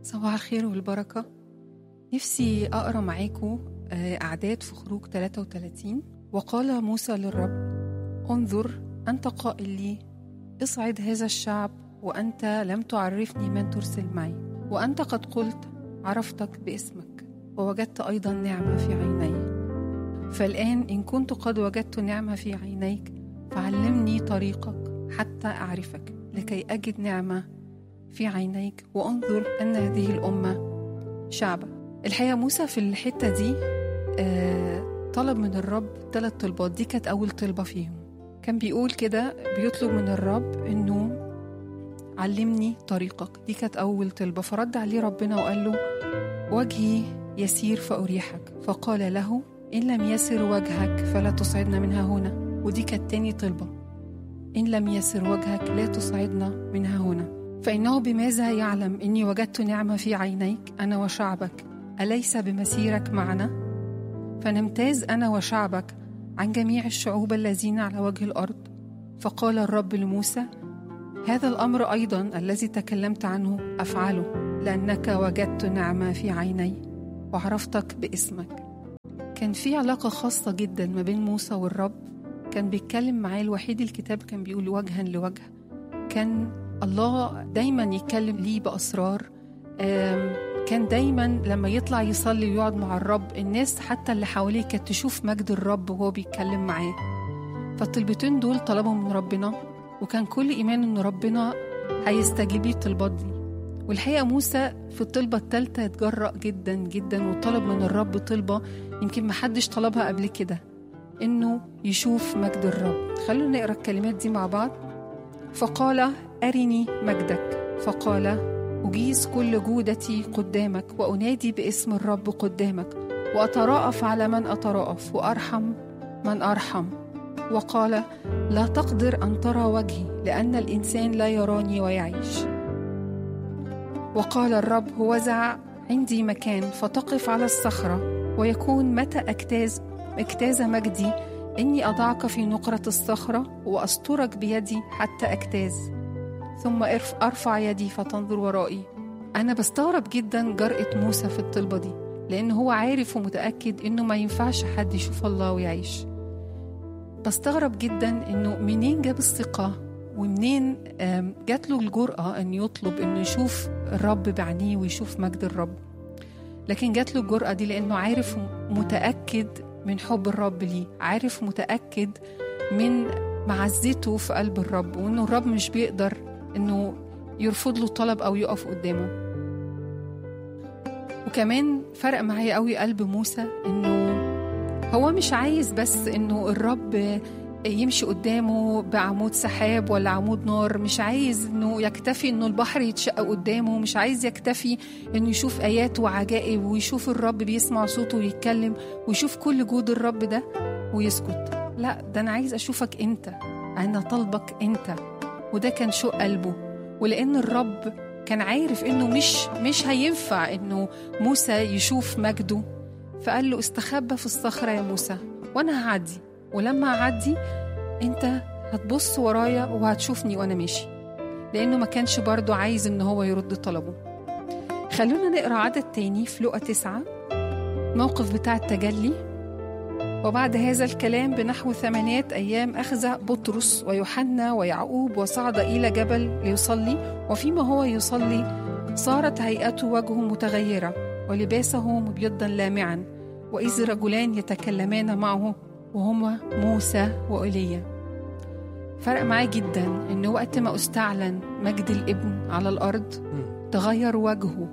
صباح الخير والبركة نفسي أقرأ معاكم آه، أعداد في خروج 33 وقال موسى للرب انظر أنت قائل لي اصعد هذا الشعب وأنت لم تعرفني من ترسل معي وأنت قد قلت عرفتك باسمك ووجدت أيضا نعمة في عيني فالآن إن كنت قد وجدت نعمة في عينيك فعلمني طريقك حتى أعرفك لكي أجد نعمة في عينيك وانظر أن هذه الأمة شعبة الحقيقة موسى في الحتة دي آه، طلب من الرب ثلاث طلبات دي كانت أول طلبة فيهم كان بيقول كده بيطلب من الرب إنه علمني طريقك دي كانت أول طلبة فرد عليه ربنا وقال له وجهي يسير فأريحك فقال له إن لم يسر وجهك فلا تصعدنا منها هنا ودي كانت تاني طلبة إن لم يسر وجهك لا تصعدنا منها هنا فإنه بماذا يعلم إني وجدت نعمة في عينيك أنا وشعبك أليس بمسيرك معنا؟ فنمتاز أنا وشعبك عن جميع الشعوب الذين على وجه الأرض فقال الرب لموسى هذا الأمر أيضا الذي تكلمت عنه أفعله لأنك وجدت نعمة في عيني وعرفتك باسمك كان في علاقة خاصة جدا ما بين موسى والرب كان بيتكلم معاه الوحيد الكتاب كان بيقول وجها لوجه كان الله دايما يتكلم ليه بأسرار آم، كان دايما لما يطلع يصلي ويقعد مع الرب الناس حتى اللي حواليه كانت تشوف مجد الرب وهو بيتكلم معاه فالطلبتين دول طلبهم من ربنا وكان كل إيمان إن ربنا هيستجيب لي الطلبات دي والحقيقة موسى في الطلبة التالتة اتجرأ جدا جدا وطلب من الرب طلبة يمكن محدش طلبها قبل كده إنه يشوف مجد الرب خلونا نقرأ الكلمات دي مع بعض فقال أرني مجدك فقال أجيز كل جودتي قدامك وأنادي باسم الرب قدامك وأتراءف على من أتراءف وأرحم من أرحم وقال لا تقدر أن ترى وجهي لأن الإنسان لا يراني ويعيش وقال الرب هوذا عندي مكان فتقف على الصخرة ويكون متى أجتاز اجتاز مجدي إني أضعك في نقرة الصخرة وأسترك بيدي حتى أجتاز ثم أرف- أرفع يدي فتنظر ورائي أنا بستغرب جدا جرأة موسى في الطلبة دي لأن هو عارف ومتأكد إنه ما ينفعش حد يشوف الله ويعيش بستغرب جدا إنه منين جاب الثقة ومنين آم، جات له الجرأة أن يطلب إنه يشوف الرب بعينيه ويشوف مجد الرب لكن جات له الجرأة دي لأنه عارف متأكد من حب الرب ليه عارف متأكد من معزته في قلب الرب وإنه الرب مش بيقدر إنه يرفض له طلب أو يقف قدامه وكمان فرق معايا قوي قلب موسى إنه هو مش عايز بس إنه الرب يمشي قدامه بعمود سحاب ولا عمود نار مش عايز انه يكتفي انه البحر يتشق قدامه مش عايز يكتفي انه يشوف ايات وعجائب ويشوف الرب بيسمع صوته ويتكلم ويشوف كل جود الرب ده ويسكت لا ده انا عايز اشوفك انت انا طالبك انت وده كان شوق قلبه ولان الرب كان عارف انه مش مش هينفع انه موسى يشوف مجده فقال له استخبى في الصخره يا موسى وانا هعدي ولما اعدي انت هتبص ورايا وهتشوفني وانا ماشي لانه ما كانش برضه عايز ان هو يرد طلبه خلونا نقرا عدد تاني في لقا تسعة موقف بتاع التجلي وبعد هذا الكلام بنحو ثمانية أيام أخذ بطرس ويوحنا ويعقوب وصعد إلى جبل ليصلي وفيما هو يصلي صارت هيئته وجهه متغيرة ولباسه مبيضا لامعا وإذ رجلان يتكلمان معه وهما موسى وإيليا فرق معاه جدا إن وقت ما استعلن مجد الابن على الأرض تغير وجهه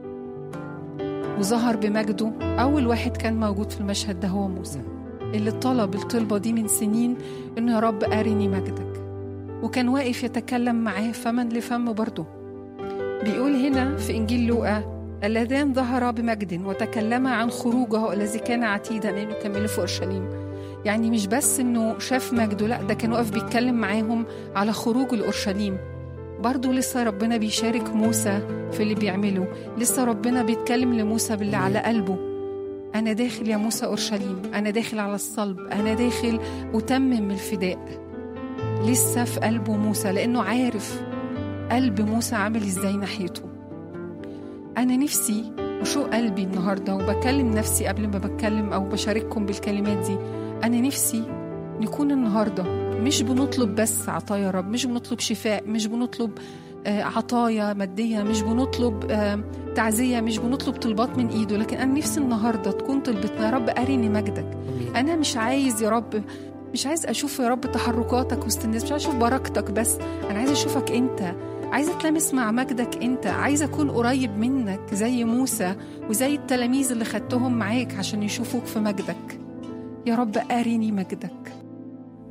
وظهر بمجده أول واحد كان موجود في المشهد ده هو موسى اللي طلب الطلبة دي من سنين إنه يا رب أرني مجدك وكان واقف يتكلم معاه فمن لفم برضه بيقول هنا في إنجيل لوقا اللذان ظهرا بمجد وتكلما عن خروجه الذي كان عتيدا انه يكمله في اورشليم يعني مش بس انه شاف مجده لا ده كان واقف بيتكلم معاهم على خروج الاورشليم برضه لسه ربنا بيشارك موسى في اللي بيعمله لسه ربنا بيتكلم لموسى باللي على قلبه أنا داخل يا موسى أورشليم أنا داخل على الصلب أنا داخل أتمم الفداء لسه في قلبه موسى لأنه عارف قلب موسى عامل إزاي ناحيته أنا نفسي وشو قلبي النهاردة وبكلم نفسي قبل ما بتكلم أو بشارككم بالكلمات دي أنا نفسي نكون النهاردة مش بنطلب بس عطايا رب مش بنطلب شفاء مش بنطلب آه، عطايا مادية مش بنطلب آه، تعزية مش بنطلب طلبات من إيده لكن أنا نفسي النهاردة تكون طلبتنا يا رب أريني مجدك أنا مش عايز يا رب مش عايز أشوف يا رب تحركاتك وسط الناس مش عايز أشوف بركتك بس أنا عايز أشوفك أنت عايزة أتلامس مع مجدك أنت عايزة أكون قريب منك زي موسى وزي التلاميذ اللي خدتهم معاك عشان يشوفوك في مجدك يا رب أريني مجدك